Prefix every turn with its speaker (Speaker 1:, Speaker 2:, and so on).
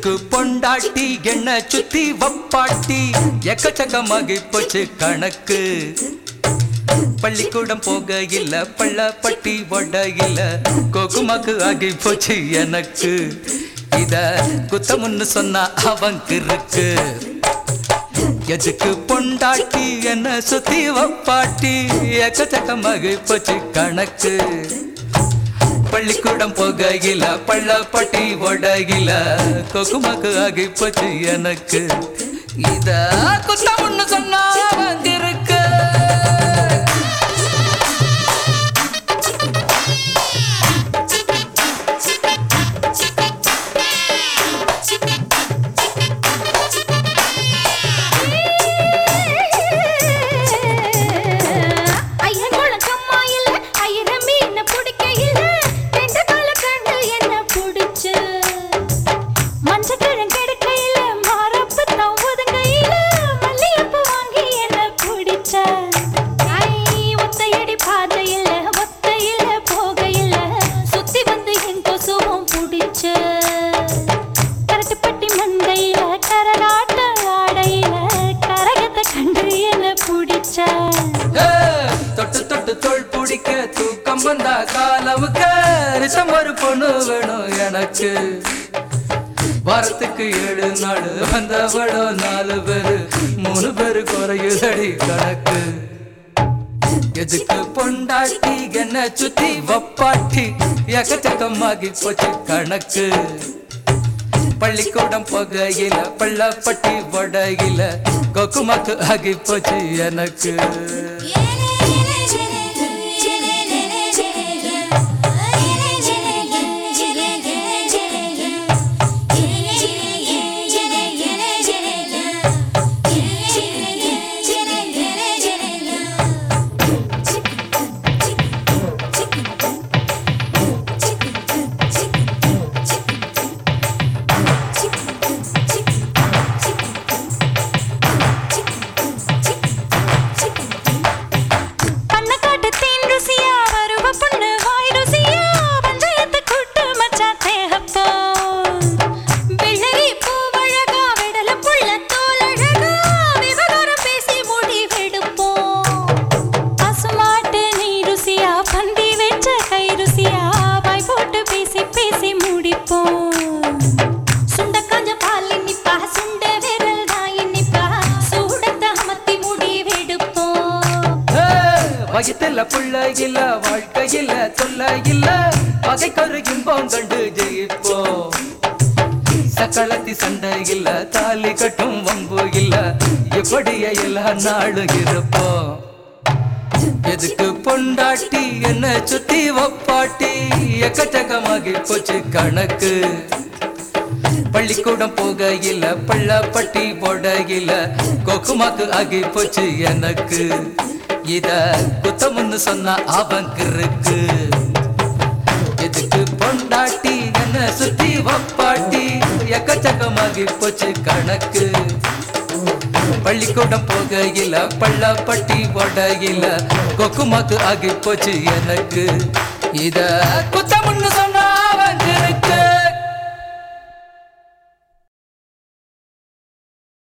Speaker 1: எதுக்கு பொண்டாட்டி என்ன சுத்தி வப்பாட்டி எக்கச்சக்கமாகி போச்சு கணக்கு பள்ளிக்கூடம் போக இல்ல பள்ளப்பட்டி ஒட இல்ல கோகுமாக்கு ஆகி போச்சு எனக்கு இத குத்தமுன்னு சொன்னா அவங்க இருக்கு எதுக்கு பொண்டாட்டி என்ன சுத்தி வப்பாட்டி எக்கச்சக்கமாகி போச்சு கணக்கு பள்ளிக்கூடம் போகையில பள்ளப்பட்டி ஒடகில கொக்குமக்கு ஆகி போச்சு எனக்கு இத குத்தமுன்னு சொன்னா அவங்க இருக்கு
Speaker 2: ஐயன் குழக்கம்மா இல்ல, ஐயரை மீனை பிடிக்க இல்ல, ரெண்டு கால கண்டு என்ன பிடிச்சு. மஞ்சக்கிழங்கு எடுக்கையில, மாரப்பு தான் ஒதுங்கையில, மல்லிகைப்பூ வாங்கி என்ன பிடிச்ச. ஐ, ஒத்தையடி பாதையில, ஒத்தையில போகையில, சுத்தி வந்து என் கொசுவும் பிடிச்ச. கரட்டுப்பட்டி மண்டையில, கரகாட்ட ஆடையில, கரகத்தை கண்டு என்ன பிடிச்ச
Speaker 1: ஏ, தொட்டு தொட்டு தோள் பிடிக்க தூக்கம் வந்தா காலவுக்க ரிசம் ஒரு பொண்ணு வேணும் எனக்கு வாரத்துக்கு ஏழு நாள் வந்தவளோ நாலு பேரு மூணு பேரு குறையுதடி கணக்கு எதுக்கு பொண்டாட்டி என்ன சுத்தி வப்பாட்டி எக்கச்சக்கமாகி போச்சு கணக்கு பள்ளிக்கூடம் போகையில பள்ளப்பட்டி வடையில கொக்குமாக்கு ஆகி போச்சு எனக்கு
Speaker 2: பண்ண காட்டு தேன் ருசியா வருவ பொண்ணு வாய் ருசியா பஞ்சாயத்து கூட்டு மச்சான் தேகப்போ வெள்ளரி பூவழகா விடல புள்ள தோலழகா விவகாரம் பேசி முடிவெடுப்போம் பசுமாட்டு நீ ருசியா பந்தி வச்ச கை ருசியா வாய் போட்டு பேசி பேசி முடிப்போம் சுண்ட காஞ்ச பால் இனிப்பா சுண்ட விரல் தான் இனிப்பா சூடத்தை அமர்த்தி முடிவெடுப்போம்
Speaker 1: ஏ, வயித்துல புள்ள இல்ல வாழ்க்கையில தொல்ல இல்ல பகைக்கொரு இன்பம் கண்டு ஜெயிப்போம் சக்களத்தி சண்டை இல்ல தாலி கட்டும் வம்பு இல்ல இப்படியே எல்லா நாளும் இருப்போம் எதுக்கு பொண்டாட்டி என்ன சுத்தி வப்பாட்டி எக்கச்சக்கமாகி போச்சு கணக்கு பள்ளிக்கூடம் போகையில பள்ளப்பட்டி போடையில கொக்குமாக்கு ஆகி போச்சு எனக்கு இத குத்தமுன்னு சொன்னா அவங்க இருக்கு எதுக்கு பொண்டாட்டி என்ன சுத்தி வப்பாட்டி எக்கச்சக்கமாகி போச்சு கணக்கு பள்ளிக்கூடம் போகையில பள்ளப்பட்டி போடையில கொக்குமாக்கு ஆகி போச்சு எனக்கு இத குத்தமுன்னு சொன்னா